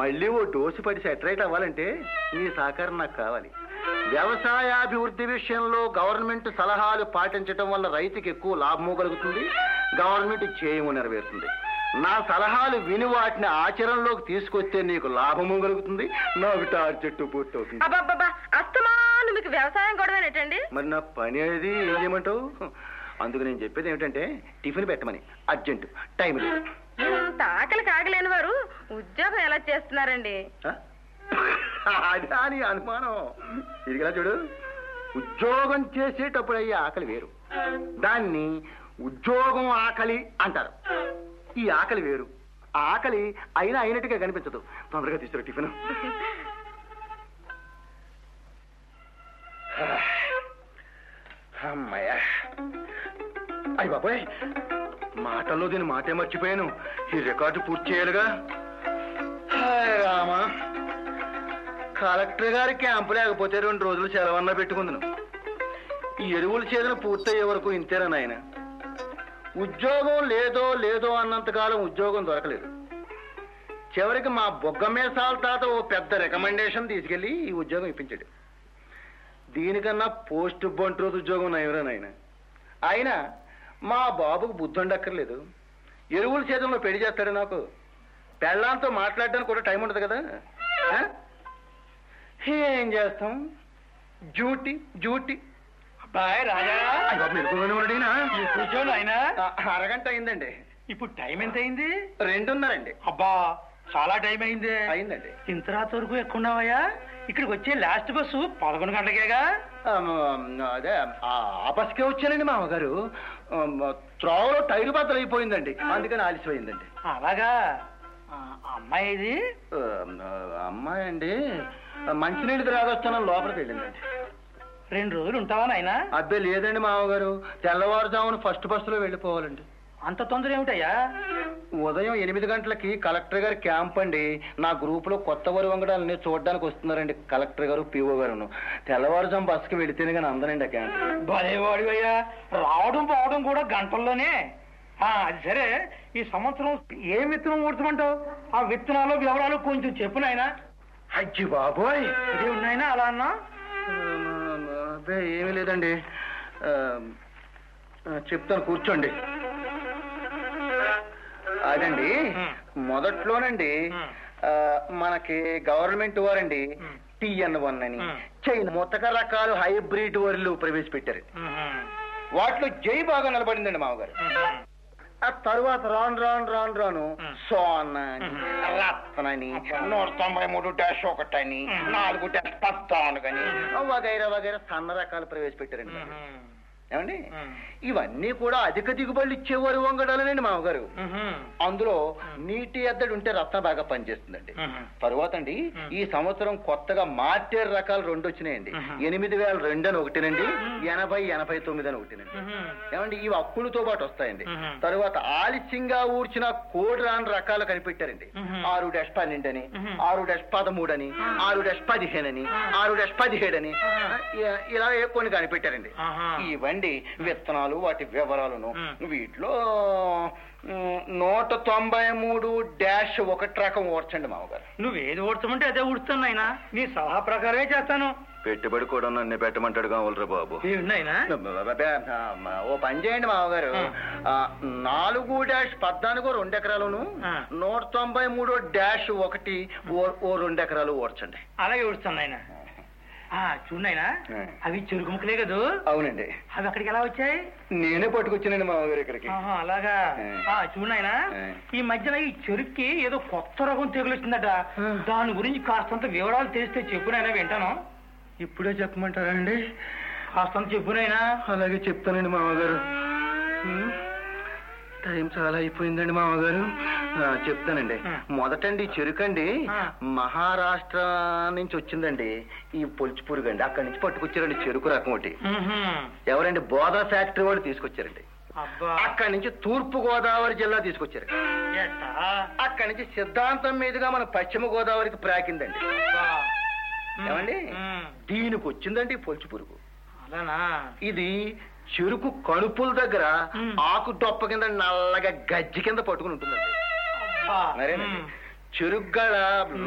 మళ్ళీ ఓ డోసు పడి సెటరేట్ అవ్వాలంటే నీ సహకారం నాకు కావాలి వ్యవసాయాభివృద్ధి విషయంలో గవర్నమెంట్ సలహాలు పాటించడం వల్ల రైతుకి ఎక్కువ లాభము కలుగుతుంది గవర్నమెంట్ చేయము నెరవేరుతుంది నా సలహాలు విని వాటిని ఆచరణలోకి తీసుకొస్తే నీకు లాభము కలుగుతుంది నాకు టార్చెట్టు పూర్తవుతుంది అబ్బాబ్బా అస్తమాను మీకు వ్యవసాయం గొడవేనేటండి మరి నా పని అనేది ఏం చేయమంటావు అందుకు నేను చెప్పేది ఏమిటంటే టిఫిన్ పెట్టమని అర్జెంట్ టైం లేదు ఇంత ఆకలి కాగలేని వారు ఉద్యోగం ఎలా చేస్తున్నారండి ఆ? అదా నీ అనుమానం ఇదిగా చూడు ఉద్యోగం చేసేటప్పుడు అయ్యే ఆకలి వేరు దాన్ని ఉద్యోగం ఆకలి అంటారు ఈ ఆకలి వేరు ఆ ఆకలి అయినా అయినట్టుగా కనిపించదు తొందరగా తీసుకురా టిఫిన్ అమ్మయ్యా అయ్య బాబాయ్ మాటల్లో దీని మాటే మర్చిపోయాను ఈ రికార్డు పూర్తి చేయాలిగా హాయ్ రామా కలెక్టర్ గారి క్యాంపు లేకపోతే రెండు రోజులు సెలవన్నా పెట్టుకుందును ఈ ఎరువుల చేదన పూర్తయ్యే వరకు ఇంతేనా నాయన ఉద్యోగం లేదో లేదో అన్నంతకాలం ఉద్యోగం దొరకలేదు చివరికి మా బొగ్గ మీసాల తాత ఓ పెద్ద రికమెండేషన్ తీసుకెళ్లి ఈ ఉద్యోగం ఇప్పించాడు దీనికన్నా పోస్ట్ బంట్ రోజు ఉద్యోగం నయమరా నాయన అయినా మా బాబుకు బుద్ధి ఉండక్కర్లేదు ఎరువుల చేతంలో పెళ్లి చేస్తాడు నాకు పెళ్ళాంతో మాట్లాడడానికి కూడా టైం ఉండదు కదా ఆ? ఏం చేస్తాం డ్యూటీ డ్యూటీ బాయ్ రాజా అయ్యో, మెలకువగానే ఉన్నాడీనా? కూర్చోండి ఆయన ఆ, అరగంట అయిందండి ఇప్పుడు టైం ఎంత అయింది రెండున్నరండి అబ్బా చాలా టైం అయింది అయిందండి ఇంత రాత్రి వరకు ఎక్కున్నావయ్యా ఇక్కడికి వచ్చే లాస్ట్ బస్సు పదకొండు గంటలకేగా ఆ, మ, అదే ఆ ఆ బస్కే వచ్చానండి మామగారు ఆ, మ, త్రోవలో టైరు బద్దలు అయిపోయిందండి అందుకని ఆలస్యమైందండి అలాగా ఆ, అమ్మాయి ఇది ఆ, అమ్మాయి అండి మంచినీళ్ళు త్రాగొస్తానని లోపలికి వెళ్ళిందండి రెండు రోజులు ఉంటావా నాయనా అబ్బే లేదండి మామగారు తెల్లవారుజామున ఫస్ట్ బస్సులో వెళ్ళిపోవాలండి అంత తొందర ఏమిటయ్యా ఉదయం ఎనిమిది గంటలకి కలెక్టర్ గారి క్యాంప్ అండి నా గ్రూప్ లో కొత్త వరి వంగడాలని చూడడానికి వస్తున్నారండి కలెక్టర్ గారు పిఓ గారు తెల్లవారుజాము బస్సుకి వెళితేనే కానీ అందనండి ఆ క్యాంప్ భలేవాడు అయ్యా రావడం పోవడం కూడా గంటల్లోనే ఆ, అది సరే ఈ సంవత్సరం ఏ విత్తనం ఊడ్చమంటావు ఆ విత్తనాలు వివరాలు కొంచెం చెప్పు నాయనా అజ్జి బాబోయ్ ఇదే ఉన్నాయినా అలా అన్నా అబ్బే ఏమీ లేదండి ఆ, ఆ, చెప్తాను కూర్చోండి అదండి మొదట్లోనండి మ్. ఆ, మనకి గవర్నమెంట్ వారండి మ్. టిఎన్ వన్ అని మ్. చైనా ముతక రకాలు హైబ్రిడ్ వరిలు ప్రవేశపెట్టారు వాటిలో జై బాగా నిలబడిందండి మామగారు ఆ తరువాత రాను రాను రాను రాను మ్. సోన్ అని మ్. రత్నని నూట తొంభై మూడు డాష్ ఒకటని మ్. నాలుగు డాష్ పద్నాలుగని వగైరా వగైరా సన్న రకాలు ప్రవేశపెట్టారండి మరి. ఏమండి మ్. ఇవన్నీ కూడా అధిక దిగుబడులు ఇచ్చేవారు వంగడాలనండి మామగారు అందులో నీటి ఎద్దడి ఉంటే రత్న బాగా పనిచేస్తుందండి తరువాత అండి మ్. ఈ సంవత్సరం కొత్తగా మార్టేర్ రకాలు రెండు వచ్చినాయండి మ్మ్. ఎనిమిది వేల రెండు అని ఒకటినండి మ్. ఎనభై ఎనభై తొమ్మిది అని ఒకటినండి ఏమండి ఇవి అక్కులతో పాటు వస్తాయండి మ్మ్. తరువాత ఆలస్యంగా ఊడ్చిన కోడి రాని రకాలు కనిపెట్టారండి మ్మ్. ఆరు డాష్ పన్నెండు అని మ్మ్. ఆరు డాష్ పదమూడు అని మ్మ్. ఆరు డాష్ పదిహేను అని మ్మ్. ఆరు డాష్ పదిహేడు అని మ్మ్. ఇ- ఇలా కొన్ని కనిపెట్టారండి ఇవండి విత్తనాలు వాటి వివరాలను మ్మ్. వీటిలో మ్, నూట తొంభై మూడు డాష్ ఒకటి రకం ఓర్చండి మామగారు నువ్వేది ఊడ్చమంటే అదే ఊడుస్తాను నాయనా నీ సలహా ప్రకారమే చేస్తాను పెట్టుబడి కూడా నన్ను పెట్టమంటాడు కావాలరా బాబు ఏమిన్నాయినా ఓ పని చేయండి మామగారు ఆ. ఆ, నాలుగు డాష్ పద్నాలుగు రెండు ఎకరాలును ఆ. నూట తొంభై మూడు డాష్ ఒకటి ఓ- ఓ రెండు ఎకరాలు ఓర్చండి అలాగే ఊడుస్తాను నాయనా ఆ చూడైనా ఆ. అవి చెరుకు ముక్కలే కదూ అవునండి అవి అక్కడికి ఎలా వచ్చాయి నేనే పట్టుకొచ్చానండి మామగారు ఇక్కడికి ఆహా, అలాగా ఆ. ఆ చూడైనా ఆ. ఈ మధ్యన ఈ చెరుక్కి ఏదో కొత్త రకం తెగులు వచ్చిందట ఆ. దాని గురించి కాస్తంత వివరాలు తెలిస్తే చెప్పునైనా వింటాను ఇప్పుడే చెప్పమంటారండి కాస్తంత చెప్పునైనా అలాగే చెప్తానండి మామగారు ఉమ్, టైం చాలా అయిపోయిందండి మామగారు ఆ, చెప్తానండి ఆ. మొదటండి చెరుకండి ఆ. మహారాష్ట్ర నుంచి వచ్చిందండి ఈ పొలిచి పురుగు అండి అక్కడి నుంచి పట్టుకొచ్చారండి చెరుకు రకం ఒకటి ఎవరండి బోధా ఫ్యాక్టరీ వాళ్ళు తీసుకొచ్చారండి అబ్బా అక్కడి నుంచి తూర్పు గోదావరి జిల్లా తీసుకొచ్చారు ఎట్టా? అక్కడి నుంచి సిద్ధాంతం మీదుగా మన పశ్చిమ గోదావరికి ప్రాకిందండి అబ్బా. ఏమండి ఉమ్, దీనికి వచ్చిందండి ఈ పొలిచి పురుగు అలానా ఇది చెరుకు కణుపుల దగ్గర మ్. ఆకు డొప్ప కింద నల్లగా గజ్జి కింద పట్టుకుని ఉంటుందండి అబ్బా. మరేనండి ఉమ్. చెరుకు గడ